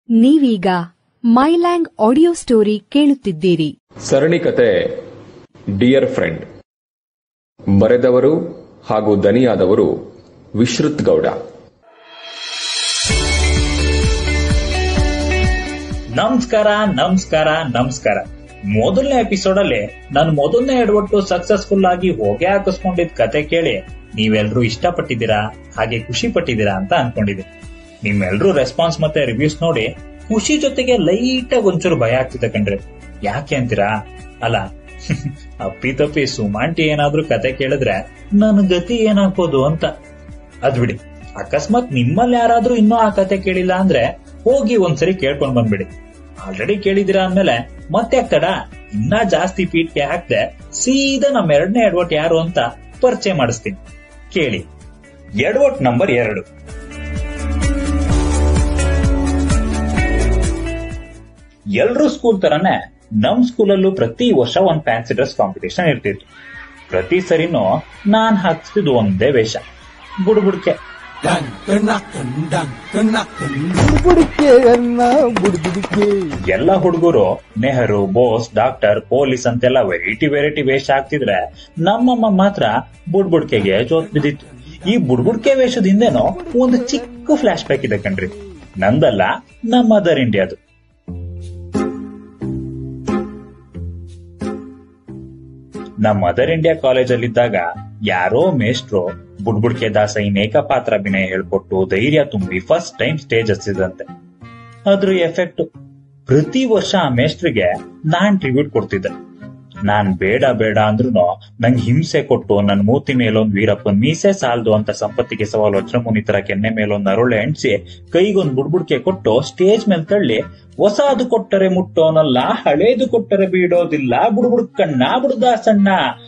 ನೀವೀಗ ಮೈಲ್ಯಾಂಗ್ audio story ಕೇಳುತ್ತಿದ್ದೀರಿ ಸರಣಿ ಕತೆ ಡಿಯರ್ ಫ್ರೆಂಡ್ ಬರೆದವರು ಹಾಗೂ ದನಿಯಾದವರು ವಿಶ್ರುತ್ ಗೌಡ ನಮಸ್ಕಾರ ನಮಸ್ಕಾರ ನಮಸ್ಕಾರ ಮೊದಲನೇ ಎಪಿಸೋಡ್ ಅಲ್ಲಿ ನಾನು ಮೊದಲನೇ ಎಡವಟ್ಟು ಸಕ್ಸಸ್ಫುಲ್ ಆಗಿ ಹೊಗೆ ಹಾಕಿಸ್ಕೊಂಡಿದ್ ಕತೆ ಕೇಳಿ ನೀವೆಲ್ರೂ ಇಷ್ಟಪಟ್ಟಿದ್ದೀರಾ ಹಾಗೆ ಖುಷಿ ಪಟ್ಟಿದ್ದೀರಾ ಅಂತ ಅನ್ಕೊಂಡಿದ್ದೀನಿ ನಿಮ್ಮೆಲ್ರೂ ರೆಸ್ಪಾನ್ಸ್ ಮತ್ತೆ ರಿವ್ಯೂಸ್ ನೋಡಿ ಖುಷಿ ಜೊತೆಗೆ ಲೈಟ್ ಆಗಿ ಒಂಚೂರು ಭಯ ಆಗ್ತಿದೆ ಕಣ್ರಿ ಯಾಕೆ ಅಂತೀರಾ ಅಲ್ಲ ಅಪ್ಪಿ ತಪ್ಪಿ ಸುಮಾಂಟಿ ಏನಾದ್ರೂ ಕತೆ ಕೇಳಿದ್ರೆ ನನ್ ಗತಿ ಏನಾಗ್ಬೋದು ಅಂತ ಅದ್ ಬಿಡಿ ಅಕಸ್ಮಾತ್ ನಿಮ್ಮಲ್ಲಿ ಯಾರಾದ್ರೂ ಇನ್ನೂ ಆ ಕತೆ ಕೇಳಿಲ್ಲ ಅಂದ್ರೆ ಹೋಗಿ ಒಂದ್ಸರಿ ಕೇಳ್ಕೊಂಡ್ ಬಂದ್ಬಿಡಿ ಆಲ್ರೆಡಿ ಕೇಳಿದಿರಾ ಅಂದ್ಮೇಲೆ ಮತ್ತೆ ತಡ ಇನ್ನ ಜಾಸ್ತಿ ಪೀಟ್ಗೆ ಹಾಕ್ದೆ ಸೀದಾ ನಮ್ಮ ಎರಡನೇ ಎಡವಟ್ ಯಾರು ಅಂತ ಪರಿಚಯ ಮಾಡಿಸ್ತೀನಿ ಕೇಳಿ ಎಡವಟ್ ನಂಬರ್ ಎರಡು ಎಲ್ರೂ ಸ್ಕೂಲ್ ತರನೇ ನಮ್ ಸ್ಕೂಲಲ್ಲೂ ಪ್ರತಿ ವರ್ಷ ಒಂದ್ ಫ್ಯಾನ್ಸಿ ಡ್ರೆಸ್ ಕಾಂಪಿಟೇಷನ್ ಇರ್ತಿತ್ತು ಪ್ರತಿ ಸರಿನೂ ನಾನ್ ಹಾಕ್ತಿದ್ದು ಒಂದೇ ವೇಷ ಬುಡ್ಬುಡ್ಕೆ ಬುಡಿಕೆ ಅನ್ನ ಬುಡ್ಬುಡಿಕೆ ಎಲ್ಲ ಹುಡುಗರು ನೆಹರು ಬೋಸ್ ಡಾಕ್ಟರ್ ಪೊಲೀಸ್ ಅಂತೆಲ್ಲ ವೆರೈಟಿ ವೆರೈಟಿ ವೇಷ ಹಾಕ್ತಿದ್ರೆ ನಮ್ಮಮ್ಮ ಮಾತ್ರ ಬುಡ್ಬುಡ್ಕೆಗೆ ಜೋತ್ ಬಿದ್ದಿತ್ತು ಈ ಬುಡ್ಬುಡ್ಕೆ ವೇಷದ ಹಿಂದೆನೋ ಒಂದು ಚಿಕ್ಕ ಫ್ಲಾಶ್ ಬ್ಯಾಕ್ ಇದೆ ಕಣ್ರಿ ನಂದಲ್ಲ ನಮ್ಮ ಮದರ್ ಇಂಡಿಯಾದು ನಮ್ಮ ಮದರ್ ಇಂಡಿಯಾ ಕಾಲೇಜಲ್ಲಿದ್ದಾಗ ಯಾರೋ ಮೇಷ್ಟ್ರು ಬುಡ್ಬುಡ್ಕೆ ದಾಸೈ ಏಕಪಾತ್ರ ಅಭಿನಯ ಹೇಳ್ಕೊಟ್ಟು ಧೈರ್ಯ ತುಂಬಿ ಫಸ್ಟ್ ಟೈಮ್ ಸ್ಟೇಜ್ ಹಚ್ಚಿದಂತೆ ಅದ್ರ ಎಫೆಕ್ಟ್ ಪ್ರತಿ ವರ್ಷ ಆ ಮೇಸ್ಟ್ರಿಗೆ ನಾನ್ ಟ್ರಿಬ್ಯೂಟ್ ಕೊಡ್ತಿದ್ದೆ ನಾನ್ ಬೇಡ ಬೇಡ ಅಂದ್ರೂ ನಂಗೆ ಹಿಂಸೆ ಕೊಟ್ಟು ನನ್ ಮೂತಿ ಮೇಲೊಂದ್ ವೀರಪ್ಪನ್ ಮೀಸೆ ಸಾಲ್ದು ಅಂತ ಸಂಪತ್ತಿಗೆ ಸವಾಲು ವಜ್ರಮುನಿ ತರ ಕೆನ್ನೆ ಮೇಲೊಂದ್ ಅರುಳೆ ಎಣ್ಸಿ ಕೈಗೊಂದ್ ಬುಡ್ಬುಡ್ಕೆ ಕೊಟ್ಟು ಸ್ಟೇಜ್ ಮೇಲೆ ತಳ್ಳಿ ಹೊಸದು ಕೊಟ್ಟರೆ ಮುಟ್ಟೋನಲ್ಲ ಹಳೇದು ಕೊಟ್ಟರೆ ಬೀಡೋದಿಲ್ಲ ಬುಡ್ಬುಡ್ಕಣ್ಣ ಬುಡ್ದಾಸಣ್ಣ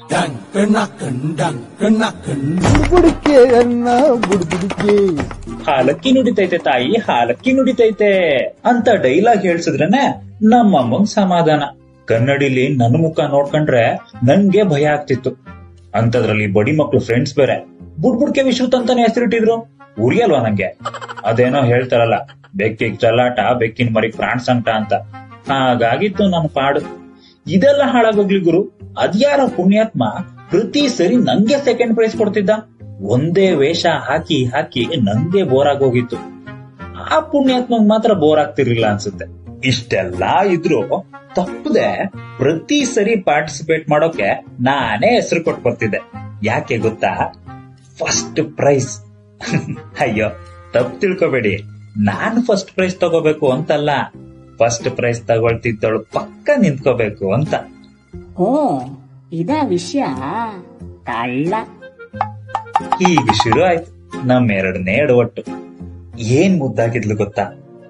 ಬುಡಿಕೆ ಅನ್ನ ಬುಡ್ಬುಡಿಕೆ ಹಾಲಕ್ಕಿ ನುಡಿತೈತೆ ತಾಯಿ ಹಾಲಕ್ಕಿ ನುಡಿತೈತೆ ಅಂತ ಡೈಲಾಗ್ ಹೇಳ್ಸಿದ್ರೇನೆ ನಮ್ಮಮ್ಮಂಗ್ ಸಮಾಧಾನ ಕನ್ನಡಿಲಿ ನನ್ ಮುಖ ನೋಡ್ಕೊಂಡ್ರೆ ನನ್ಗೆ ಭಯ ಆಗ್ತಿತ್ತು ಅಂತದ್ರಲ್ಲಿ ಬಡಿ ಮಕ್ಳು ಫ್ರೆಂಡ್ಸ್ ಬೇರೆ ಬುಡ್ಬುಡ್ಕೆ ವಿಶ್ರುತ್ ಅಂತಾನೆ ಹೆಸರಿಟ್ಟಿದ್ರು ಉರಿಯಲ್ವಾ ನಂಗೆ ಅದೇನೋ ಹೇಳ್ತಾರಲ್ಲ ಬೆಕ್ಕಿಗ್ ಚಲ್ಲಾಟ ಬೆಕ್ಕಿನ ಮರಿ ಪ್ರಾಣ್ ಸಂಕಟ ಅಂತ ಹಾಗಾಗಿತ್ತು ನನ್ ಪಾಡು ಇದೆಲ್ಲ ಹಾಳಾಗೋಗ್ಲಿ ಗುರು ಅದ್ಯಾರೋ ಪುಣ್ಯಾತ್ಮ ಪ್ರತಿ ಸರಿ ನಂಗೆ ಸೆಕೆಂಡ್ ಪ್ರೈಸ್ ಕೊಡ್ತಿದ್ದ ಒಂದೇ ವೇಷ ಹಾಕಿ ಹಾಕಿ ನಂಗೆ ಬೋರ್ ಆಗೋಗಿತ್ತು ಆ ಪುಣ್ಯಾತ್ಮಗ್ ಮಾತ್ರ ಬೋರ್ ಆಗ್ತಿರ್ಲಿಲ್ಲ ಅನ್ಸುತ್ತೆ ಇಷ್ಟೆಲ್ಲ ಇದ್ರು ತಪ್ಪದೆ ಪ್ರತಿ ಸರಿ ಪಾರ್ಟಿಸಿಪೇಟ್ ಮಾಡೋಕೆ ನಾನೇ ಹೆಸರು ಕೊಟ್ಟು ಬರ್ತಿದ್ದೆ ಯಾಕೆ ಗೊತ್ತಾ ಫಸ್ಟ್ ಪ್ರೈಸ್ ಅಯ್ಯೋ ತಪ್ಪು ತಿಳ್ಕೊಬೇಡಿ ನಾನು ಫಸ್ಟ್ ಪ್ರೈಸ್ ತಗೋಬೇಕು ಅಂತಲ್ಲ ಫಸ್ಟ್ ಪ್ರೈಸ್ ತಗೊಳ್ತಿದ್ದಳು ಪಕ್ಕ ನಿಂತ್ಕೋಬೇಕು ಅಂತ ಓ ಇದ ವಿಷಯ ಕಳ್ಳ ಈಗ ಶುರು ಆಯ್ತು ನಮ್ಮ ಎರಡನೇ ಎಡವಟ್ಟು ಏನ್ ಮುದ್ದಾಗಿದ್ಲು ಗೊತ್ತಾ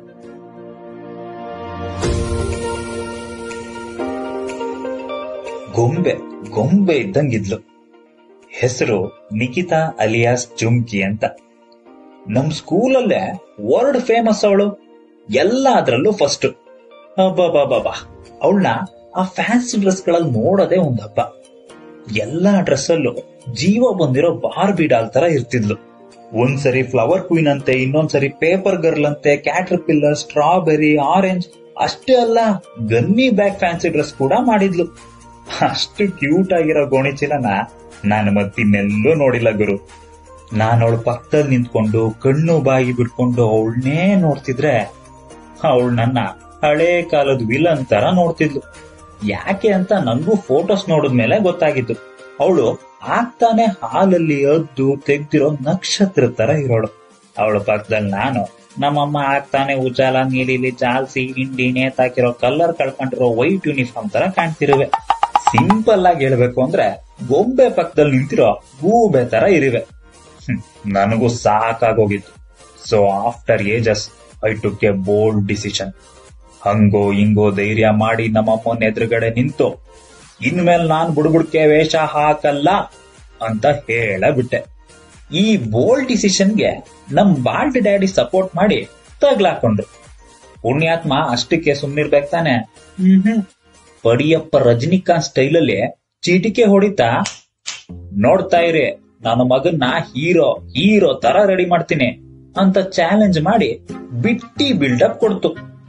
ಗೊಂಬೆ ಗೊಂಬೆ ಇದ್ದಂಗಿದ್ಲು ಹೆಸರು ನಿಕಿತಾ ಅಲಿಯಾಸ್ ಜುಮ್ಕಿ ಅಂತ ನಮ್ ಸ್ಕೂಲಲ್ಲೇ ವರ್ಲ್ಡ್ ಫೇಮಸ್ ಅವಳು ಎಲ್ಲಾದ್ರಲ್ಲೂ ಫಸ್ಟ್ ಅಬ್ಬಬ್ಬಬ್ಬಾ ಅವಳನ್ನ ಆ ಫ್ಯಾನ್ಸಿ ಡ್ರೆಸ್ ಗಳಲ್ಲಿ ನೋಡೋದೇ ಒಂದ್ ಹಬ್ಬ ಎಲ್ಲಾ ಡ್ರೆಸ್ ಅಲ್ಲೂ ಜೀವ ಬಂದಿರೋ ಬಾರ್ಬಿ ಡಾಲ್ ತರ ಇರ್ತಿದ್ಲು ಒಂದ್ಸರಿ ಫ್ಲವರ್ ಕ್ವೀನ್ ಅಂತೆ ಇನ್ನೊಂದ್ಸರಿ ಪೇಪರ್ ಗರ್ಲ್ ಅಂತೆ ಕ್ಯಾಟರ್ ಪಿಲ್ಲರ್ ಸ್ಟ್ರಾಬೆರಿ ಆರೆಂಜ್ ಅಷ್ಟೇ ಅಲ್ಲ ಗನ್ನಿ ಬ್ಯಾಗ್ ಫ್ಯಾನ್ಸಿ ಡ್ರೆಸ್ ಕೂಡ ಮಾಡಿದ್ಲು ಅಷ್ಟು ಕ್ಯೂಟ್ ಆಗಿರೋ ಗೋಣಿಚೀಲನ ನಾನು ಮತ್ತಿನ್ನೆಲ್ಲೂ ನೋಡಿಲ್ಲ ಗುರು ನಾನು ಅವಳ ಪಕ್ಕದಲ್ಲಿ ನಿಂತ್ಕೊಂಡು ಕಣ್ಣು ಬಾಯಿ ಬಿಟ್ಕೊಂಡು ಅವಳನ್ನೇ ನೋಡ್ತಿದ್ರೆ ಅವಳು ನನ್ನ ಹಳೇ ಕಾಲದ ವಿಲನ್ ತರ ನೋಡ್ತಿದ್ಲು ಯಾಕೆ ಅಂತ ನಂಗೂ ಫೋಟೋಸ್ ನೋಡಿದ್ಮೇಲೆ ಗೊತ್ತಾಗಿತ್ತು ಅವಳು ಆಗ್ತಾನೆ ಹಾಲಲ್ಲಿ ಅದ್ದು ತೆಗ್ದಿರೋ ನಕ್ಷತ್ರ ತರ ಇರೋಳು ಅವಳ ಪಕ್ಕದಲ್ಲಿ ನಾನು ನಮ್ಮಮ್ಮ ಆಗ್ತಾನೆ ಉಜಾಲ ನೀಲಿಲಿ ಜಾಲ್ಸಿ ಹಿಂಡಿ ನೇತಾಕಿರೋ ಕಲರ್ ಕಳ್ಕೊಂಡಿರೋ ವೈಟ್ ಯೂನಿಫಾರ್ಮ್ ತರ ಕಾಣ್ತಿರುವೆ ಸಿಂಪಲ್ ಆಗಿ ಹೇಳ್ಬೇಕು ಅಂದ್ರೆ ಗೊಂಬೆ ಪಕ್ಕದಲ್ಲಿ ನಿಂತಿರೋ ಗೂಬೆ ತರ ಇರುವೆ ಹ್ಮ್, ನನಗೂ ಸಾಕಾಗೋಗಿತ್ತು so after ages I took a bold decision ಹಂಗೋ ಹಿಂಗೋ ಧೈರ್ಯ ಮಾಡಿ ನಮ್ಮಮ್ಮನ ಎದುರುಗಡೆ ನಿಂತು ಇನ್ಮೇಲೆ ನಾನ್ ಬುಡ್ಬುಡ್ಕೆ ವೇಷ ಹಾಕಲ್ಲ ಅಂತ ಹೇಳಬಿಟ್ಟೆ ಈ ಬೋಲ್ಡ್ ಡಿಸಿಷನ್ಗೆ ನಮ್ ಬಾಲ್ಟ್ ಡ್ಯಾಡಿ ಸಪೋರ್ಟ್ ಮಾಡಿ ತಗ್ಲಾಕೊಂಡ್ರು ಪುಣ್ಯಾತ್ಮ ಅಷ್ಟಕ್ಕೆ ಸುಮ್ನಿರ್ಬೇಕು ತಾನೆ ಹ್ಮ್ ಹ್ಮ್ ಪಡಿಯಪ್ಪ ರಜನಿಕಾಂತ್ ಸ್ಟೈಲಲ್ಲಿ ಚೀಟಿಕೆ ಹೊಡಿತಾ ನೋಡ್ತಾ ಇರಿ ನನ್ನ ಮಗನ್ನ ಹೀರೋ ಹೀರೋ ತರ ರೆಡಿ ಮಾಡ್ತೀನಿ ಅಂತ ಚಾಲೆಂಜ್ ಮಾಡಿ ಬಿಟ್ಟಿ ಬಿಲ್ಡಪ್ ಕೊಡ್ತು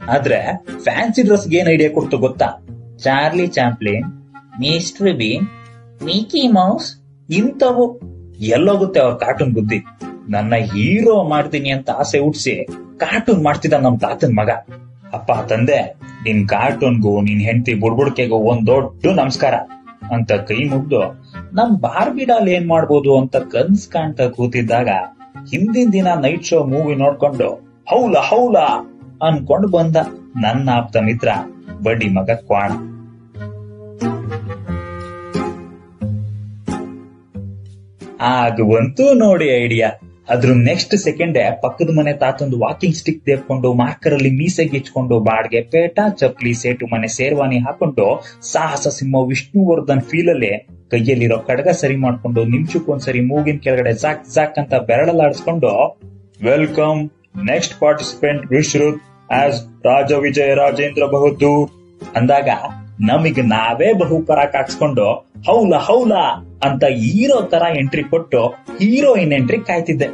ಆದ್ರೆ ಫ್ಯಾನ್ಸಿ ಡ್ರೆಸ್ಗೆ ಏನ್ ಐಡಿಯಾ ಕೊಡ್ತು ಗೊತ್ತಾ Charlie Chaplin Mister Bean Mickey Mouse ಇಂಥವು ಎಲ್ಲೋಗುತ್ತೆ ಅವ್ರ ಕಾರ್ಟೂನ್ ಬುದ್ಧಿ ನನ್ನ ಹೀರೋ ಮಾಡ್ತೀನಿ ಅಂತ ಆಸೆ ಹುಟ್ಸಿ ಕಾರ್ಟೂನ್ ಮಾಡ್ತಿದ್ದ ನಮ್ ತಾತನ್ ಮಗ ಅಪ್ಪ ತಂದೆ ನಿನ್ ಕಾರ್ಟೂನ್ಗೂ ನಿನ್ ಹೆಂಡತಿ ಬುಡ್ಬುಡ್ಕೆಗೂ ಒಂದ್ ದೊಡ್ಡ ನಮಸ್ಕಾರ ಅಂತ ಕೈ ಮುಗ್ದು ನಮ್ ಬಾರ್ಬಿಡಾಲ್ ಏನ್ ಮಾಡ್ಬೋದು ಅಂತ ಕನ್ಸ್ ಕಾಣ್ತಾ ಕೂತಿದ್ದಾಗ ಹಿಂದಿನ ದಿನ ನೈಟ್ ಶೋ ಮೂವಿ ನೋಡ್ಕೊಂಡು ಹೌಲ ಹೌಲ ಅನ್ಕೊಂಡ್ ಬಂದ ನನ್ನ ಆಪ್ತ ಮಿತ್ರ ಬಡ್ಡಿ ಮಗ ಕ್ವಾಣ ಆಗ ಬಂತು ನೋಡಿ ಐಡಿಯಾ ಅದ್ರ ನೆಕ್ಸ್ಟ್ ಸೆಕೆಂಡ್ ಪಕ್ಕದ ಮನೆ ತಾತೊಂದು ವಾಕಿಂಗ್ ಸ್ಟಿಕ್ ದೇಪ್ಕೊಂಡು ಮಾರ್ಕರ್ ಅಲ್ಲಿ ಮೀಸೆಗೆ ಇಚ್ಕೊಂಡು ಬಾಡ್ಗೆ ಪೇಟ ಚಪ್ಲಿ ಸೇಟು ಮನೆ ಸೇರ್ವಾನಿ ಹಾಕೊಂಡು ಸಾಹಸ ಸಿಂಹ ವಿಷ್ಣುವರ್ಧನ್ ಫೀಲ್ ಅಲ್ಲಿ ಕೈಯಲ್ಲಿರೋ ಕಡಗ ಸರಿ ಮಾಡ್ಕೊಂಡು ನಿಮಿಷಕ್ಕೊಂದ್ಸರಿ ಮೂಗಿನ ಕೆಳಗಡೆ ಜಾಕ್ ಜಾಕ್ ಅಂತ ಬೆರಳಲ್ಲಾಡಿಸ್ಕೊಂಡು welcome next participant Vishruth as Raja Vijaya Rajendra Bahaddur ಅಂದಾಗ ನಮಗ್ ನಾವೇ ಬಹುಪರಾಕ್ ಹಾಕ್ಸ್ಕೊಂಡು ಹೌಲ ಹೌಲ ಅಂತ ಹೀರೋ ತರ ಎಂಟ್ರಿ ಕೊಟ್ಟು ಹೀರೋಯಿನ್ ಎಂಟ್ರಿ ಕಾಯ್ತಿದ್ದೆ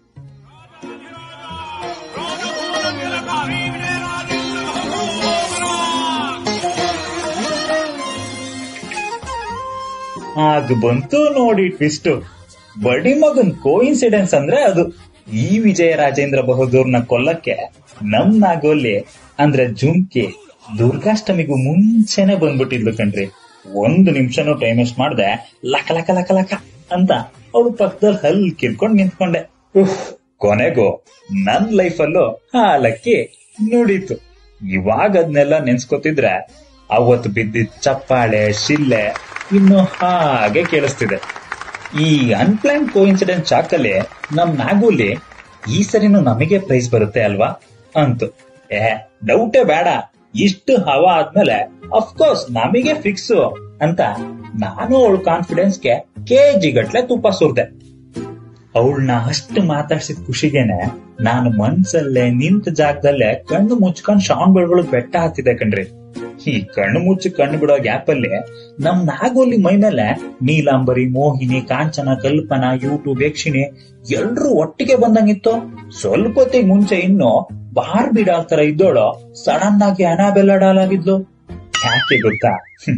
ಆಗ ಬಂತು ನೋಡಿ ಟ್ವಿಸ್ಟ್ ಬಡಿ ಮಗನ್ ಕೋಇನ್ಸಿಡೆನ್ಸ್ ಅಂದ್ರೆ ಅದು ಈ ವಿಜಯ ರಾಜೇಂದ್ರ ಬಹದ್ದೂರ್ನ ಕೊಲ್ಲಕ್ಕೆ ನಮ್ ನಾಗೋಲಿ ಅಂದ್ರೆ ಜುಮ್ಕಿ ದುರ್ಗಾಷ್ಟಮಿಗೂ ಮುಂಚೆನೆ ಬಂದ್ಬಿಟ್ಟಿದ್ಲು ಕಣ್ರಿ ಒಂದು ನಿಮಿಷನೂ ಟೈಮ್ ವೇಸ್ಟ್ ಮಾಡ್ದೆ ಲಕ ಲಕ ಲಕ ಲಕ ಅಂತ ಅವಳು ಪಕ್ಕದಲ್ಲಿ ಹಲ್ ಕಿರ್ಕೊಂಡ್ ನಿಂತ್ಕೊಂಡೆ ಉಫ್, ಕೊನೆಗೂ ನನ್ ಲೈಫಲ್ಲೂ ಹಾಲಕ್ಕಿ ನುಡೀತು ಇವಾಗ ಅದನ್ನೆಲ್ಲ ನೆನ್ಸ್ಕೊತಿದ್ರೆ ಅವತ್ತು ಬಿದ್ದಿದ್ ಚಪ್ಪಾಳೆ ಶಿಲ್ಲೆ ಇನ್ನು ಹಾಗೆ ಕೇಳಿಸ್ತಿದೆ ಈ ಅನ್ಪ್ಲಾನ್ ಕೋಇನ್ಸಿಡೆಂಟ್ ಚಾಕಲ್ಲಿ ನಮ್ ನಾಗೂಲಿ ಈ ಸರಿನೂ ನಮಗೆ ಪ್ರೈಸ್ ಬರುತ್ತೆ ಅಲ್ವಾ ಅಂತು ಏ ಡೌಟೇ ಬೇಡ ಇಷ್ಟು ಹವಾ ಆದ್ಮೇಲೆ ಅಫ್ಕೋರ್ಸ್ ನಮಗೆ ಫಿಕ್ಸ್ ಅಂತ ನಾನು ಅವಳ ಕಾನ್ಫಿಡೆನ್ಸ್ಗೆ ಕೆಜಿ ಗಟ್ಲೆ ತುಪ್ಪ ಸುರ್ದೆ ಅವಳನ್ನ ಅಷ್ಟು ಮಾತಾಡ್ಸಿದ ಖುಷಿಗೇನೆ ನಾನು ಮನ್ಸಲ್ಲೇ ನಿಂತ ಜಾಗದಲ್ಲೇ ಕಣ್ಣು ಮುಚ್ಕೊಂಡ್ ಶಾನ್ ಬೆಳ್ಗಳು ಬೆಟ್ಟ ಹತ್ತಿದೆ ಕಣ್ರಿ ಈ ಕಣ್ಣು ಮುಚ್ಚಿ ಕಣ್ಣು ಬಿಡೋ ಗ್ಯಾಪ್ ಅಲ್ಲಿ ನಮ್ ನಾಗೋಲಿ ಮೈ ಮೇಲೆ ನೀಲಾಂಬರಿ ಮೋಹಿನಿ ಕಾಂಚನ ಕಲ್ಪನಾ ಯೂಟ್ಯೂಬ್ ಯಕ್ಷಿಣಿ ಎಲ್ರೂ ಒಟ್ಟಿಗೆ ಬಂದಂಗಿತ್ತು ಸ್ವಲ್ಪ ಹೊತ್ತಿಗೆ ಮುಂಚೆ ಇನ್ನು ಬಾರ್ ಬಿಡಾಲ್ ತರ ಇದ್ದೋಳು ಸಡನ್ ಆಗಿ ಅನಾಬೆಲ್ಲ ಡಾಲ್ ಆಗಿದ್ಲು ಯಾಕೆ ಗೊತ್ತಾ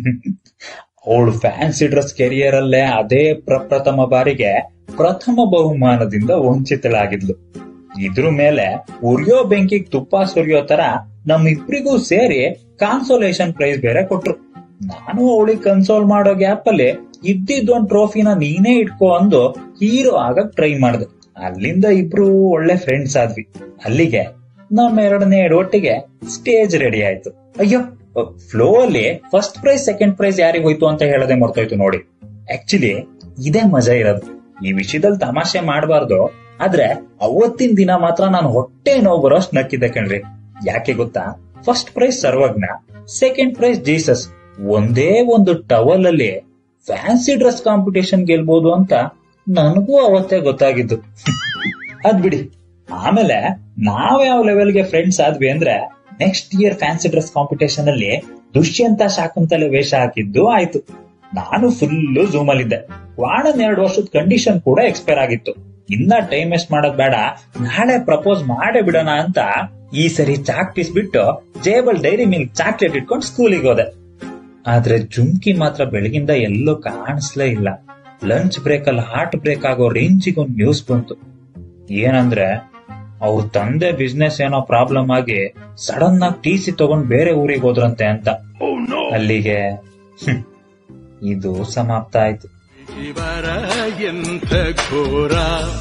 ಅವಳು ಫ್ಯಾನ್ಸಿ ಡ್ರೆಸ್ ಕೆರಿಯರ್ ಅಲ್ಲೇ ಅದೇ ಪ್ರಪ್ರಥಮ ಬಾರಿಗೆ ಪ್ರಥಮ ಬಹುಮಾನದಿಂದ ವಂಚಿತಳಾಗಿದ್ಲು ಇದ್ರ ಮೇಲೆ ಉರಿಯೋ ಬೆಂಕಿಗ್ ತುಪ್ಪ ಸುರಿಯೋ ತರ ನಮ್ಮಿಬ್ರಿಗೂ ಸೇರಿ ಕಾನ್ಸೋಲೇಷನ್ ಪ್ರೈಸ್ ಬೇರೆ ಕೊಟ್ರು ನಾನು ಅವಳಿಗೆ ಕನ್ಸೋಲ್ ಮಾಡೋ ಗ್ಯಾಪ್ ಅಲ್ಲಿ ಇದ್ದಿದ್ದೊಂದ್ ಟ್ರೋಫಿನ ನೀನೇ ಇಟ್ಕೋ ಅಂದು ಹೀರೋ ಆಗಕ್ ಟ್ರೈ ಮಾಡ್ದೆ ಅಲ್ಲಿಂದ ಇಬ್ರು ಒಳ್ಳೆ ಫ್ರೆಂಡ್ಸ್ ಆದ್ವಿ ಅಲ್ಲಿಗೆ ನಮ್ಮ ಎರಡನೇ ಒಟ್ಟಿಗೆ ಸ್ಟೇಜ್ ರೆಡಿ ಆಯ್ತು ಅಯ್ಯೋ ಫ್ಲೋ ಅಲ್ಲಿ ಫಸ್ಟ್ ಪ್ರೈಸ್ ಸೆಕೆಂಡ್ ಪ್ರೈಸ್ ಯಾರಿಗ್ ಹೋಯ್ತು ಅಂತ ಹೇಳದೆ ಮರ್ತೋಯ್ತು ನೋಡಿ ಆಕ್ಚುಲಿ ಇದೇ ಮಜಾ ಇರೋದು ಈ ವಿಷಯದಲ್ಲಿ ತಮಾಷೆ ಮಾಡಬಾರ್ದು ಆದ್ರೆ ಅವತ್ತಿನ ದಿನ ಮಾತ್ರ ನಾನು ಹೊಟ್ಟೆ ನೋವು ಬರೋಷ್ಟು ನಕ್ಕಿದ್ದೆ ಕಣ್ರಿ ಯಾಕೆ ಗೊತ್ತಾ first prize Sarvagna second prize Jesus ಒಂದೇ ಒಂದು ಟವಲ್ ಅಲ್ಲಿ ಫ್ಯಾನ್ಸಿ ಡ್ರೆಸ್ ಕಾಂಪಿಟೇಷನ್ ಗೆಲ್ಬಹುದು ಅಂತ ನನಗೂ ಅವತ್ತೇ ಗೊತ್ತಾಗಿದ್ದು ಅದ್ ಬಿಡಿ ಆಮೇಲೆ ನಾವ್ ಯಾವ ಲೆವೆಲ್ಗೆ ಫ್ರೆಂಡ್ಸ್ ಆದ್ವಿ ಅಂದ್ರೆ next year fancy dress competition ಅಲ್ಲಿ ದುಷ್ಯಂತ ಶಾಕುಂತಲೆ ವೇಷ ಹಾಕಿದ್ದು ಆಯ್ತು ನಾನು ಫುಲ್ ಝೂಮ್ ಅಲ್ಲಿದ್ದೆ ವಾಣನ್ ಎರಡು ವರ್ಷದ ಕಂಡೀಷನ್ ಕೂಡ ಎಕ್ಸ್ಪೈರ್ ಆಗಿತ್ತು ಇನ್ನ ಟೈಮ್ ವೇಸ್ಟ್ ಮಾಡೋದ್ ಬೇಡ ನಾಳೆ ಪ್ರಪೋಸ್ ಮಾಡೇ ಬಿಡೋಣ ಅಂತ ಈ ಸರಿ ಚಾಕ್ ಪೀಸ್ ಬಿಟ್ಟು ಜೇಬಲ್ ಡೈರಿ ಮಿಲ್ಕ್ ಚಾಕ್ಲೇಟ್ ಇಟ್ಕೊಂಡು ಸ್ಕೂಲಿಗೆ ಹೋದೆ ಆದ್ರೆ ಜುಮ್ಕಿ ಮಾತ್ರ ಬೆಳಗಿಂದ ಎಲ್ಲೂ ಕಾಣಿಸ್ಲೇ ಇಲ್ಲ ಲಂಚ್ ಬ್ರೇಕ್ ಅಲ್ಲಿ ಹಾರ್ಟ್ ಬ್ರೇಕ್ ಆಗೋ ರೇಂಜಿಗೆ ಒಂದು ನ್ಯೂಸ್ ಬಂತು ಏನಂದ್ರೆ ಅವ್ರ ತಂದೆ ಬಿಸ್ನೆಸ್ ಏನೋ ಪ್ರಾಬ್ಲಮ್ ಆಗಿ ಸಡನ್ ಆಗಿ ಟಿ ಸಿ ತಗೊಂಡ್ ಬೇರೆ ಊರಿಗೆ ಹೋದ್ರಂತೆ ಅಂತ ಅಲ್ಲಿಗೆ ಹ್ಮ್, ಇದು ಸಮಾಪ್ತ ಆಯ್ತು ಇವರ ಎಂಥ ಘೋರ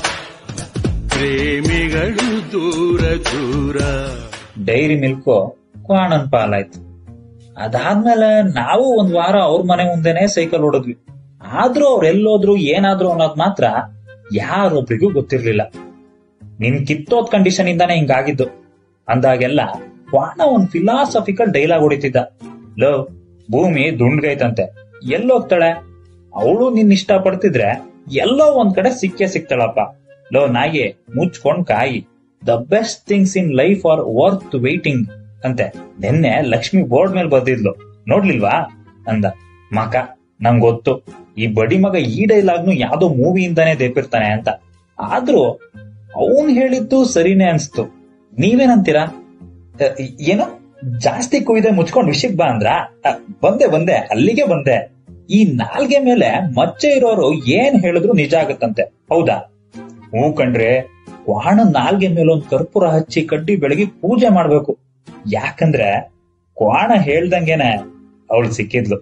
ಪ್ರೇಮಿಗಳು ದೂರ ದೂರ ಡೈರಿ ಮಿಲ್ಕ್ ಕ್ವಾಣನ್ ಪಾಲಾಯ್ತು ಅದಾದ್ಮೇಲೆ ನಾವು ಒಂದ್ ವಾರ ಅವ್ರ ಮನೆ ಮುಂದೆನೆ ಸೈಕಲ್ ಹೊಡದ್ವಿ ಆದ್ರೂ ಅವ್ರ ಎಲ್ಲೋದ್ರು ಏನಾದ್ರು ಅನ್ನೋದ್ ಮಾತ್ರ ಯಾರೊಬ್ರಿಗೂ ಗೊತ್ತಿರ್ಲಿಲ್ಲ ನಿನ್ ಕಿತ್ತೋದ್ ಕಂಡೀಷನ್ ಇಂದಾನೆ ಹಿಂಗಾಗಿದ್ದು ಅಂದಾಗೆಲ್ಲ ಕ್ವಾಣ ಒಂದ್ ಫಿಲಾಸಫಿಕಲ್ ಡೈಲಾಗ್ ಹೊಡಿತಿದ್ದ ಲೋ ಭೂಮಿ ದುಂಡ್ಗೈತಂತೆ ಎಲ್ಲೋಗ್ತಾಳೆ ಅವಳು ನಿನ್ ಇಷ್ಟ ಪಡ್ತಿದ್ರೆ ಎಲ್ಲೋ ಒಂದ್ ಕಡೆ ಸಿಕ್ಕೇ ಸಿಗ್ತಾಳಪ್ಪ ಲೋ ನಾಯಿ ಮುಚ್ಕೊಂಡ್ ಕಾಯಿ the best things in life are worth waiting ಅಂತೆ ನಿನ್ನೆ ಲಕ್ಷ್ಮಿ ಬೋರ್ಡ್ ಮೇಲೆ ಬರ್ದಿದ್ಲು ನೋಡ್ಲಿಲ್ವಾ ಅಂದ ಮಕ ನಂಗ್ ಗೊತ್ತು ಈ ಬಡಿ ಮಗ ಈ ಡೈಲಾಗ್ನು ಯಾವ್ದೋ ಮೂವಿಯಿಂದಾನೇ ದೇಪಿರ್ತಾನೆ ಅಂತ ಆದ್ರೂ ಅವನ್ ಹೇಳಿದ್ದು ಸರಿನೇ ಅನ್ಸ್ತು ನೀವೇನಂತೀರಾ ಅ, ಏನು ಜಾಸ್ತಿ ಕುಯ್ದೆ ಮುಚ್ಕೊಂಡ್ ವಿಷಯಕ್ ಬಾ ಅಂದ್ರ ಅ, ಬಂದೆ ಬಂದೆ ಅಲ್ಲಿಗೆ ಬಂದೆ ಈ ನಾಲ್ಗೆ ಮೇಲೆ ಮಚ್ಚೆ ಇರೋರು ಏನ್ ಹೇಳಿದ್ರು ನಿಜ ಆಗುತ್ತಂತೆ ಹೌದಾ ಹ್ಞೂ ಕಣ್ರೆ ಕ್ವಾಣ ನಾಲ್ಗೆ ಮೇಲೆ ಒಂದ್ ಕರ್ಪೂರ ಹಚ್ಚಿ ಕಡ್ಡಿ ಬೆಳಗಿ ಪೂಜೆ ಮಾಡ್ಬೇಕು ಯಾಕಂದ್ರೆ ಕ್ವಾಣ ಹೇಳ್ದಂಗೆನೆ ಅವಳು ಸಿಕ್ಕಿದ್ಲು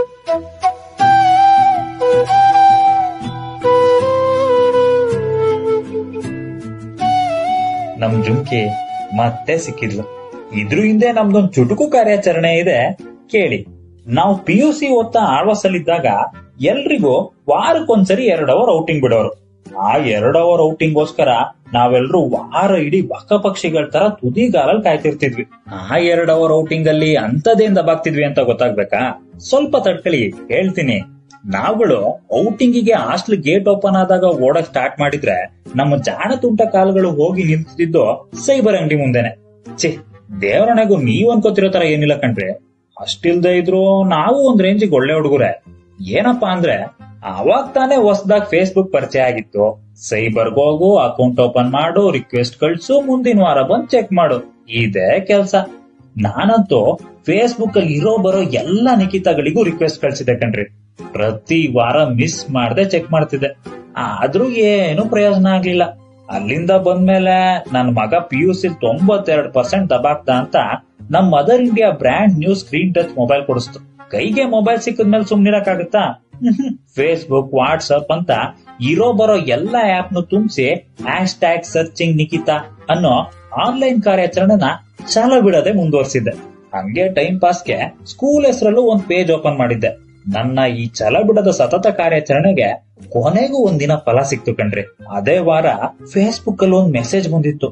ನಮ್ ಜುಮ್ಕಿ ಮತ್ತೆ ಸಿಕ್ಕಿದ್ಲು ಇದ್ರ ಹಿಂದೆ ನಮ್ದೊಂದ್ ಚುಟುಕು ಕಾರ್ಯಾಚರಣೆ ಇದೆ ಕೇಳಿ ನಾವು ಪಿ ಯು ಸಿ ಓದ್ತಾ ಆಳ್ವಾಸಲ್ಲಿದ್ದಾಗ ಎಲ್ರಿಗೂ ವಾರಕ್ಕೊಂದ್ಸರಿ ಎರಡ್ ಅವರ್ ಔಟಿಂಗ್ ಬಿಡೋರು ಆ ಎರಡ್ ಅವರ್ ಔಟಿಂಗ್ಗೋಸ್ಕರ ನಾವೆಲ್ಲರೂ ವಾರ ಇಡೀ ಬಕ ಪಕ್ಷಿಗಳ ತರ ತುದಿಗಾಲಲ್ಲಿ ಕಾಯ್ತಿರ್ತಿದ್ವಿ ಆ ಎರಡ್ ಅವರ್ ಔಟಿಂಗ್ ಅಲ್ಲಿ ಅಂತದೇನ್ ದಬಾಗ್ತಿದ್ವಿ ಅಂತ ಗೊತ್ತಾಗ್ಬೇಕಾ ಸ್ವಲ್ಪ ತಡ್ಕಳಿ ಹೇಳ್ತೀನಿ ನಾವುಗಳು ಔಟಿಂಗಿಗೆ ಹಾಸ್ಟೆಲ್ ಗೇಟ್ ಓಪನ್ ಆದಾಗ ಓಡಕ್ ಸ್ಟಾರ್ಟ್ ಮಾಡಿದ್ರೆ ನಮ್ಮ ಜಾಣ ತುಂಟ ಕಾಲುಗಳು ಹೋಗಿ ನಿಲ್ತಿದ್ದು ಸೈಬರ್ ಅಂಗಡಿ ಮುಂದೆನೆ ಛೇ ದೇವರಣೆಗೂ ನೀವ್ ಅನ್ಕೋತಿರೋ ತರ ಏನಿಲ್ಲ ಕಣ್ರಿ ಅಷ್ಟಿಲ್ದೇ ಇದ್ರು ನಾವು ಒಂದ್ ರೇಂಜಿಗೆ ಒಳ್ಳೆ ಹುಡುಗರೆ ಏನಪ್ಪಾ ಅಂದ್ರೆ ಅವಾಗ ತಾನೇ ಹೊಸದಾಗ್ ಫೇಸ್ಬುಕ್ ಪರಿಚಯ ಆಗಿತ್ತು ಸೈಬರ್ಗ್ ಹೋಗು ಅಕೌಂಟ್ ಓಪನ್ ಮಾಡು ರಿಕ್ವೆಸ್ಟ್ ಕಳ್ಸು ಮುಂದಿನ ವಾರ ಬಂದ್ ಚೆಕ್ ಮಾಡು ಇದೇ ಕೆಲ್ಸ ನಾನಂತೂ ಫೇಸ್ಬುಕ್ ಅಲ್ಲಿ ಇರೋ ಬರೋ ಎಲ್ಲಾ ನಿಖಿತಗಳಿಗೂ ರಿಕ್ವೆಸ್ಟ್ ಕಳ್ಸಿದೆ ಕಣ್ರಿ ಪ್ರತಿ ವಾರ ಮಿಸ್ ಮಾಡದೆ ಚೆಕ್ ಮಾಡ್ತಿದ್ದೆ ಆದ್ರೂ ಏನು ಪ್ರಯೋಜನ ಆಗ್ಲಿಲ್ಲ ಅಲ್ಲಿಂದ ಬಂದ್ಮೇಲೆ ನನ್ ಮಗ ಪಿ ಯು ಸಿ ತೊಂಬತ್ತೆರಡು ಪರ್ಸೆಂಟ್ ದಬಾಕ್ತ ಅಂತ ನಮ್ mother India brand new screen touch mobile ಕೊಡಿಸ್ತು ಕೈಗೆ ಮೊಬೈಲ್ ಸಿಕ್ಕಿದ್ಮೇಲೆ ಸುಮ್ನಿರಕ್ಕಾಗತ್ತಾ ಫೇಸ್ಬುಕ್ ವಾಟ್ಸಪ್ ಅಂತ ಇರೋ ಬರೋ ಎಲ್ಲಾ ಆಪ್ ನು ತುಂಬಿಸಿ ಹ್ಯಾಶ್ ಟ್ಯಾಗ್ ಸರ್ಚಿಂಗ್ ನಿಖಿತಾ ಅನ್ನೋ ಆನ್ಲೈನ್ ಕಾರ್ಯಾಚರಣೆನ ಚಾಲ ಬಿಡದೆ ಮುಂದುವರಿಸಿದ್ದೆ ಹಂಗೆ ಟೈಮ್ ಪಾಸ್ಗೆ ಸ್ಕೂಲ್ ಹೆಸರಲ್ಲೂ ಒಂದ್ ಪೇಜ್ ಓಪನ್ ಮಾಡಿದ್ದೆ ನನ್ನ ಈ ಛಲ ಬಿಡದ ಸತತ ಕಾರ್ಯಾಚರಣೆಗೆ ಕೊನೆಗೂ ಒಂದಿನ ಫಲ ಸಿಕ್ತು ಕಣ್ರಿ ಅದೇ ವಾರ ಫೇಸ್ಬುಕ್ ಅಲ್ಲಿ ಒಂದ್ ಮೆಸೇಜ್ ಬಂದಿತ್ತು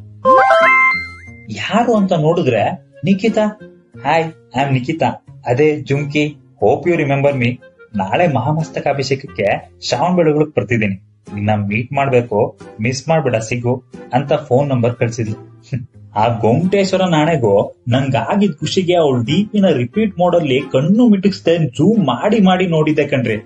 ಯಾರು ಅಂತ ನೋಡಿದ್ರೆ Nikhita hi I am Nikhita ಅದೇ Jhumki hope you remember me ನಾಳೆ ಮಹಾಮಸ್ತಕಾಭಿಷೇಕಕ್ಕೆ ಶ್ರಾವಣ ಬೆಳಗುಳಕ್ ಬರ್ತಿದ್ದೀನಿ ನಿನ್ನ ಮೀಟ್ ಮಾಡ್ಬೇಕು ಮಿಸ್ ಮಾಡ್ಬೇಡ ಸಿಗು ಅಂತ ಫೋನ್ ನಂಬರ್ ಕಳ್ಸಿದ್ಲು ಹ್ಮ್. ಆ ಗೊಮ್ಟೇಶ್ವರ ನಾಣೆಗೂ ನಂಗಾಗಿದ್ ಖುಷಿಗೆ ಅವಳು ಡೀಪಿನ ರಿಪೀಟ್ ಮೋಡಲ್ಲಿ ಕಣ್ಣು ಮಿಟಿಕ್ಸ್ದೆ ಜೂಮ್ ಮಾಡಿ ಮಾಡಿ ನೋಡಿದ್ದೆ ಕಣ್ರಿ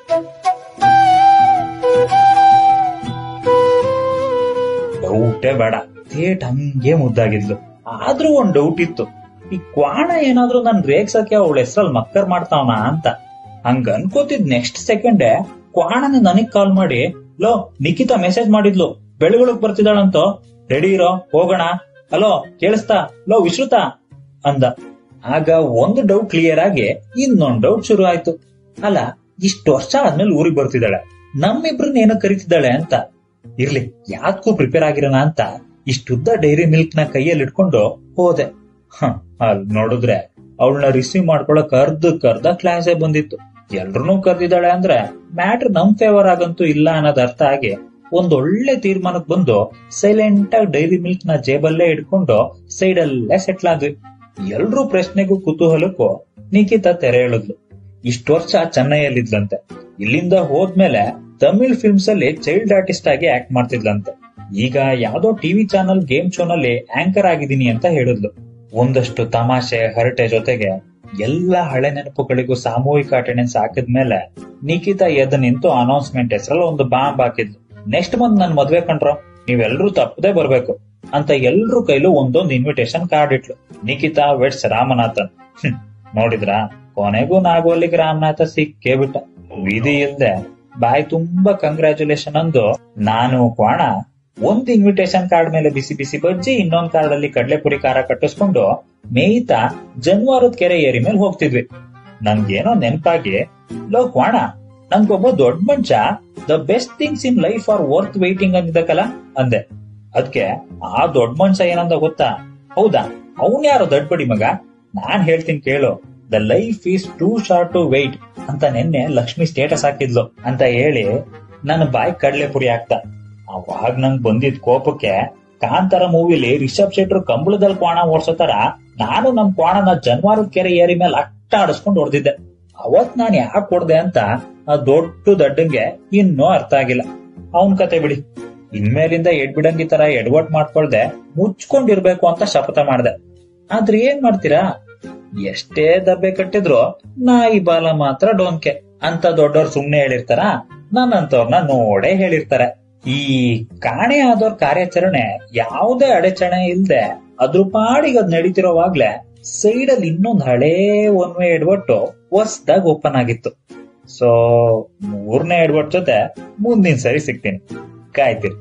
ಡೌಟೇ ಬೇಡ ಥೇಟ್ ಹಂಗೆ ಮುದ್ದಾಗಿದ್ಲು ಆದ್ರೂ ಒಂದ್ ಡೌಟ್ ಇತ್ತು ಈ ಕ್ವಾಣ ಏನಾದ್ರೂ ನನ್ ರೇಗ್ಸಕ್ಕೆ ಅವಳ ಹೆಸರಲ್ಲಿ ಮಕ್ಕರ್ ಮಾಡ್ತಾವನ ಅಂತ ಹಂಗ ಅನ್ಕೋತಿದ್ ನೆಕ್ಸ್ಟ್ ಸೆಕೆಂಡೆ ಕ್ವಾಣನ ನನಗ್ ಕಾಲ್ ಮಾಡಿ ಲೋ ನಿಖಿತಾ ಮೆಸೇಜ್ ಮಾಡಿದ್ಲು ಬೆಳಗೊಳಗ್ ಬರ್ತಿದ್ದಾಳಂತ ರೆಡಿ ಇರೋ ಹೋಗೋಣ ಹಲೋ ಕೇಳಿಸ್ತಾ ಲೋ ವಿಶ್ರುತ ಅಂದ ಆಗ ಒಂದು ಡೌಟ್ ಕ್ಲಿಯರ್ ಆಗಿ ಇನ್ನೊಂದ್ ಡೌಟ್ ಶುರು ಆಯ್ತು ಅಲ್ಲ ಇಷ್ಟು ವರ್ಷ ಆದ್ಮೇಲೆ ಊರಿಗೆ ಬರ್ತಿದ್ದಾಳೆ ನಮ್ಮಿಬ್ರನ್ನ ಏನೋ ಕರಿತಿದ್ದಾಳೆ ಅಂತ ಇರ್ಲಿ ಯಾಕೂ ಪ್ರಿಪೇರ್ ಆಗಿರೋಣ ಅಂತ ಇಷ್ಟುದ್ದ ಡೈರಿ ಮಿಲ್ಕ್ ನ ಕೈಯಲ್ಲಿ ಇಟ್ಕೊಂಡು ಹೋದೆ ಹ ಅಲ್ ನೋಡಿದ್ರೆ ಅವಳನ್ನ ರಿಸೀವ್ ಮಾಡ್ಕೊಳಕ್ ಅರ್ಧಕ್ ಅರ್ಧ ಕ್ಲಾಸೇ ಬಂದಿತ್ತು ಎಲ್ರನ್ನೂ ಕರ್ದಿದ್ದಾಳೆ ಅಂದ್ರೆ ಮ್ಯಾಟ್ರ್ ನಮ್ ಫೇವರ್ ಆಗಂತೂ ಇಲ್ಲ ಅನ್ನೋದ್ ಅರ್ಥ ಆಗಿ ಒಂದೊಳ್ಳೆ ತೀರ್ಮಾನಕ್ ಬಂದು ಸೈಲೆಂಟ್ ಆಗಿ ಡೈರಿ ಮಿಲ್ಕ್ ನ ಜೇಬಲ್ಲೇ ಇಟ್ಕೊಂಡು ಸೈಡ್ ಅಲ್ಲೇ ಸೆಟ್ಲ್ ಆದ್ವಿ ಎಲ್ರೂ ಪ್ರಶ್ನೆಗೂ ಕುತೂಹಲಕ್ಕೂ ನಿಖಿತಾ ತೆರೆ ಎಳೆದ್ಲು ಇಷ್ಟು ವರ್ಷ ಚೆನ್ನೈಯಲ್ಲಿದ್ಲಂತೆ ಇಲ್ಲಿಂದ ಹೋದ್ಮೇಲೆ ತಮಿಳ್ ಫಿಲ್ಮ್ಸ್ ಅಲ್ಲಿ ಚೈಲ್ಡ್ ಆರ್ಟಿಸ್ಟ್ ಆಗಿ ಆಕ್ಟ್ ಮಾಡ್ತಿದ್ಲಂತೆ ಈಗ ಯಾವ್ದೋ ಟಿವಿ ಚಾನಲ್ ಗೇಮ್ ಶೋನಲ್ಲಿ ಆಂಕರ್ ಆಗಿದ್ದೀನಿ ಅಂತ ಹೇಳಿದ್ಲು ಒಂದಷ್ಟು ತಮಾಷೆ ಹರಟೆ ಜೊತೆಗೆ ಎಲ್ಲಾ ಹಳೆ ನೆನಪುಗಳಿಗೂ ಸಾಮೂಹಿಕ ಅಟೆಂಡೆನ್ಸ್ ಹಾಕಿದ್ಮೇಲೆ ನಿಖಿತಾ ಎದ್ದು ನಿಂತು ಅನೌನ್ಸ್ಮೆಂಟ್ ಹೆಸರಲ್ಲಿ ಒಂದು ಬಾಂಬ್ ಹಾಕಿದ್ಲು ನೆಕ್ಸ್ಟ್ ಮಂತ್ ನನ್ ಮದ್ವೆ ಕಂಡ್ರು ನೀವೆಲ್ರೂ ತಪ್ಪದೆ ಬರ್ಬೇಕು ಅಂತ ಎಲ್ರೂ ಕೈಲೂ ಒಂದೊಂದು ಇನ್ವಿಟೇಷನ್ ಕಾರ್ಡ್ ಇಟ್ಲು ನಿಖಿತಾ ವೆಟ್ಸ್ ರಾಮನಾಥನ್ ಹ್ಮ್, ನೋಡಿದ್ರಾ ಕೊನೆಗೂ ನಾಗೋಲಿಗೆ ರಾಮನಾಥ ಸಿಕ್ಕೇ ಬಿಟ್ಟ ವಿಧಿ ಇಲ್ದೆ ಬಾಯಿ ತುಂಬಾ ಕಂಗ್ರ್ಯಾಚುಲೇಷನ್ ಅಂದು ನಾನು ಕ್ವಾಣ ಒಂದ್ ಇನ್ವಿಟೇಷನ್ ಕಾರ್ಡ್ ಮೇಲೆ ಬಿಸಿ ಬಿಸಿ ಬಜ್ಜಿ ಇನ್ನೊಂದ್ ಕಾರ್ಡ್ ಅಲ್ಲಿ ಕಡ್ಲೆಪುರಿ ಖಾರ ಕಟ್ಟಿಸ್ಕೊಂಡು ಮೇಯ್ತಾ ಜನ್ವಾರದ ಕೆರೆ ಏರಿ ಮೇಲೆ ಹೋಗ್ತಿದ್ವಿ ನನ್ಗೇನೋ ನೆನಪಾಗಿ ಲೋ ಕ್ವಾಣ ನಂಗೊಬ್ಬ ದೊಡ್ಡ ಮನುಷ್ಯ the best things in life are worth waiting ಅಂದಿದ್ದಕ್ಕಲ್ಲ ಅಂದೆ ಅದ್ಕೆ ಆ ದೊಡ್ಡ ಮನುಷ್ಯ ಏನಂದ ಗೊತ್ತಾ ಹೌದಾ ಅವನ್ ಯಾರೋ ದಡ್ಬಡಿ ಮಗ ನಾನ್ ಹೇಳ್ತೀನಿ ಕೇಳು the life is too short to wait ಅಂತ ನಿನ್ನೆ ಲಕ್ಷ್ಮಿ ಸ್ಟೇಟಸ್ ಹಾಕಿದ್ಲು ಅಂತ ಹೇಳಿ ನನ್ನ ಬಾಯಿ ಕಡ್ಲೆ ಪುರಿ ಆಗ್ತಾ ಅವಾಗ ನಂಗ್ ಬಂದಿದ್ ಕೋಪಕ್ಕೆ ಕಾಂತಾರ ಮೂವಿಲಿ ರಿಷಬ್ ಶೆಟ್ರು ಕಂಬಳದಲ್ಲಿ ಕ್ವಾಣ ಓಡ್ಸೋ ತರ ನಾನು ನಮ್ ಕ್ವಾಣನ ಜನ್ವಾರದ ಕೆರೆ ಏರಿ ಮೇಲೆ ಅಟ್ಟ ಆಡಿಸ್ಕೊಂಡು ಹೊಡೆದಿದ್ದೆ ಅವತ್ ನಾನ್ ಯಾಕೆ ಹೊಡ್ದೆ ಅಂತ ಆ ದೊಡ್ಡ ದಡ್ಡಂಗೆ ಇನ್ನೂ ಅರ್ಥ ಆಗಿಲ್ಲ ಅವನ್ ಕತೆ ಬಿಡಿ ಇನ್ಮೇಲಿಂದ ಎಡ್ಬಿಡಂಗಿ ತರ ಎಡ್ವಟ್ ಮಾಡ್ಕೊಳ್ದೆ ಮುಚ್ಕೊಂಡಿರ್ಬೇಕು ಅಂತ ಶಪಥ ಮಾಡ್ದೆ ಆದ್ರೆ ಏನ್ ಮಾಡ್ತೀರಾ ಎಷ್ಟೇ ದಬ್ಬೆ ಕಟ್ಟಿದ್ರು ನಾಯಿ ಬಾಲ ಮಾತ್ರ ಡೋನ್ಕೆ ಅಂತ ದೊಡ್ಡವ್ರು ಸುಮ್ನೆ ಹೇಳಿರ್ತಾರ ನನ್ನಂತವ್ರನ್ನ ನೋಡೇ ಹೇಳಿರ್ತಾರೆ ಈ ಕಾಣೆ ಆದವ್ರ ಕಾರ್ಯಾಚರಣೆ ಯಾವುದೇ ಅಡಚಣೆ ಇಲ್ದೆ ಅದ್ರ ಪಾಡಿಗೆ ಅದ್ ನಡೀತಿರೋವಾಗ್ಲೆ ಸೈಡಲ್ಲಿ ಇನ್ನೊಂದು ಹಳೇ ಒನ್ ವೇ ಎಡ್ವಟ್ಟು ಹೊಸ್ದಾಗ್ ಓಪನ್ ಆಗಿತ್ತು ಸೊ ಮೂರನೇ ಎಡ್ವಟ್ ಜೊತೆ ಮುಂದಿನ ಸರಿ ಸಿಗ್ತೀನಿ ಕಾಯ್ತೀರಿ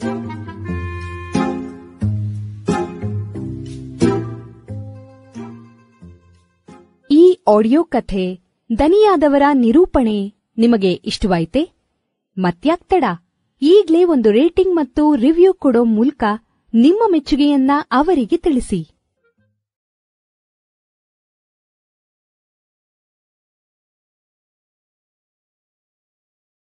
ಈ ಆಡಿಯೋ ಕಥೆ ದನಿಯಾದವರ ನಿರೂಪಣೆ ನಿಮಗೆ ಇಷ್ಟವಾಯ್ತೆ ಮತ್ಯಾಕ್ ತಡ ಈಗ್ಲೇ ಒಂದು ರೇಟಿಂಗ್ ಮತ್ತು ರಿವ್ಯೂ ಕೊಡೋ ಮೂಲಕ ನಿಮ್ಮ ಮೆಚ್ಚುಗೆಯನ್ನ ಅವರಿಗೆ ತಿಳಿಸಿ